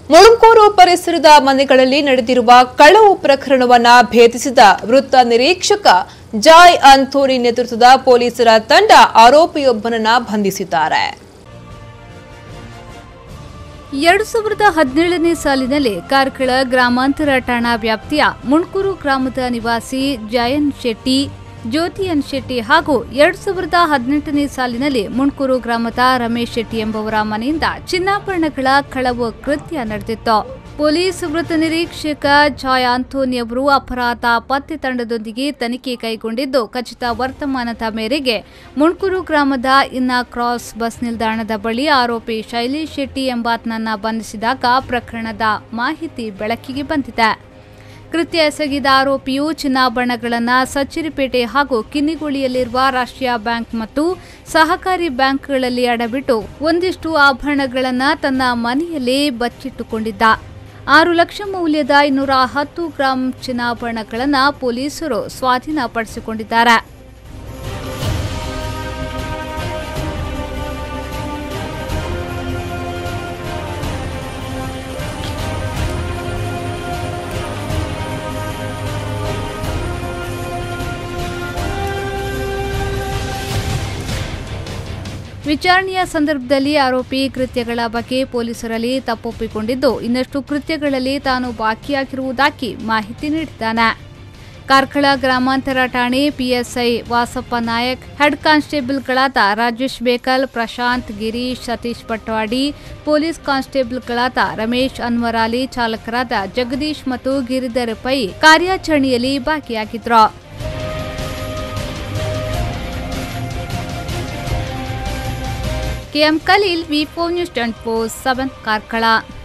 ಮುಳುಂಕೂರು ಪರಿಸರದ ಮನೆಗಳಲ್ಲಿ ನಡೆದಿರುವ ಕಳವು ಪ್ರಕರಣವನ್ನ ಭೇದಿಸಿದ ವೃತ್ತ ನಿರೀಕ್ಷಕ ಜಾಯ್ ಅಂಥೋನಿ ನೇತೃತ್ವದ ಪೊಲೀಸರ ತಂಡ ಆರೋಪಿಯೊಬ್ಬನನ್ನ ಬಂಧಿಸಿದ್ದಾರೆ ಎರಡು ಸಾವಿರದ ಹದಿನೇಳನೇ ಸಾಲಿನಲ್ಲಿ ಕಾರ್ಕಳ ಗ್ರಾಮಾಂತರ ಠಾಣಾ ವ್ಯಾಪ್ತಿಯ ಮುಣ್ಕೂರು ಗ್ರಾಮದ ನಿವಾಸಿ ಜಯನ್ ಶೆಟ್ಟಿ ಜ್ಯೋತಿಯನ್ ಶೆಟ್ಟಿ ಹಾಗೂ ಎರಡು ಸಾವಿರದ ಹದಿನೆಂಟನೇ ಸಾಲಿನಲ್ಲಿ ಮುಣ್ಕೂರು ಗ್ರಾಮದ ರಮೇಶ್ ಶೆಟ್ಟಿ ಎಂಬುವರ ಮನೆಯಿಂದ ಚಿನ್ನಾಭರಣಗಳ ಕಳವು ಕೃತ್ಯ ನಡೆದಿತ್ತು ಪೊಲೀಸ್ ವೃತ್ತ ನಿರೀಕ್ಷಕ ಜಾಯ್ ಆಂಥೋನಿ ಅವರು ಅಪರಾಧ ಪತ್ತೆ ತಂಡದೊಂದಿಗೆ ತನಿಖೆ ಕೈಗೊಂಡಿದ್ದು ಖಚಿತ ವರ್ತಮಾನದ ಮೇರೆಗೆ ಮುಣ್ಕೂರು ಗ್ರಾಮದ ಇನ್ನ ಕ್ರಾಸ್ ಬಸ್ ನಿಲ್ದಾಣದ ಬಳಿ ಆರೋಪಿ ಶೈಲೇಶ್ ಶೆಟ್ಟಿ ಎಂಬಾತನನ್ನ ಬಂಧಿಸಿದಾಗ ಪ್ರಕರಣದ ಮಾಹಿತಿ ಬೆಳಕಿಗೆ ಬಂದಿದೆ ಕೃತ್ಯ ಎಸಗಿದ ಆರೋಪಿಯು ಚಿನ್ನಾಭರಣಗಳನ್ನು ಸಚ್ಚಿರಿಪೇಟೆ ಹಾಗೂ ಕಿನ್ನಿಗುಳಿಯಲ್ಲಿರುವ ರಾಷ್ಟ್ರೀಯ ಬ್ಯಾಂಕ್ ಮತ್ತು ಸಹಕಾರಿ ಬ್ಯಾಂಕ್ಗಳಲ್ಲಿ ಅಡಬಿಟ್ಟು ಒಂದಿಷ್ಟು ಆಭರಣಗಳನ್ನು ತನ್ನ ಮನೆಯಲ್ಲಿ ಬಚ್ಚಿಟ್ಟುಕೊಂಡಿದ್ದ ಆರು ಲಕ್ಷ ಮೌಲ್ಯದ ಇನ್ನೂರ ಹತ್ತು ಗ್ರಾಂ ಚಿನ್ನಾಭರಣಗಳನ್ನು ಪೊಲೀಸರು ಸ್ವಾಧೀನಪಡಿಸಿಕೊಂಡಿದ್ದಾರೆ ವಿಚಾರಣೆಯ ಸಂದರ್ಭದಲ್ಲಿ ಆರೋಪಿ ಕೃತ್ಯಗಳ ಬಗ್ಗೆ ಪೊಲೀಸರಲ್ಲಿ ತಪ್ಪೊಪ್ಪಿಕೊಂಡಿದ್ದು ಇನ್ನಷ್ಟು ಕೃತ್ಯಗಳಲ್ಲಿ ತಾನು ಬಾಕಿಯಾಗಿರುವುದಾಗಿ ಮಾಹಿತಿ ನೀಡಿದ್ದಾನೆ ಕಾರ್ಕಳ ಗ್ರಾಮಾಂತರ ಠಾಣೆ ಪಿಎಸ್ಐ ವಾಸಪ್ಪ ನಾಯಕ್ ಹೆಡ್ ಕಾನ್ಸ್ಟೇಬಲ್ಗಳಾದ ರಾಜೇಶ್ ಬೇಕಲ್ ಪ್ರಶಾಂತ್ ಗಿರೀಶ್ ಸತೀಶ್ ಪಟ್ವಾಡಿ ಪೊಲೀಸ್ ಕಾನ್ಸ್ಟೇಬಲ್ಗಳಾದ ರಮೇಶ್ ಅನ್ವರಾಲಿ ಚಾಲಕರಾದ ಜಗದೀಶ್ ಮತ್ತು ಗಿರಿಧರ್ ಪೈ ಕಾರ್ಯಾಚರಣೆಯಲ್ಲಿ ಭಾಗಿಯಾಗಿದ್ರು KM Khaleel V four news twenty four seven Karkala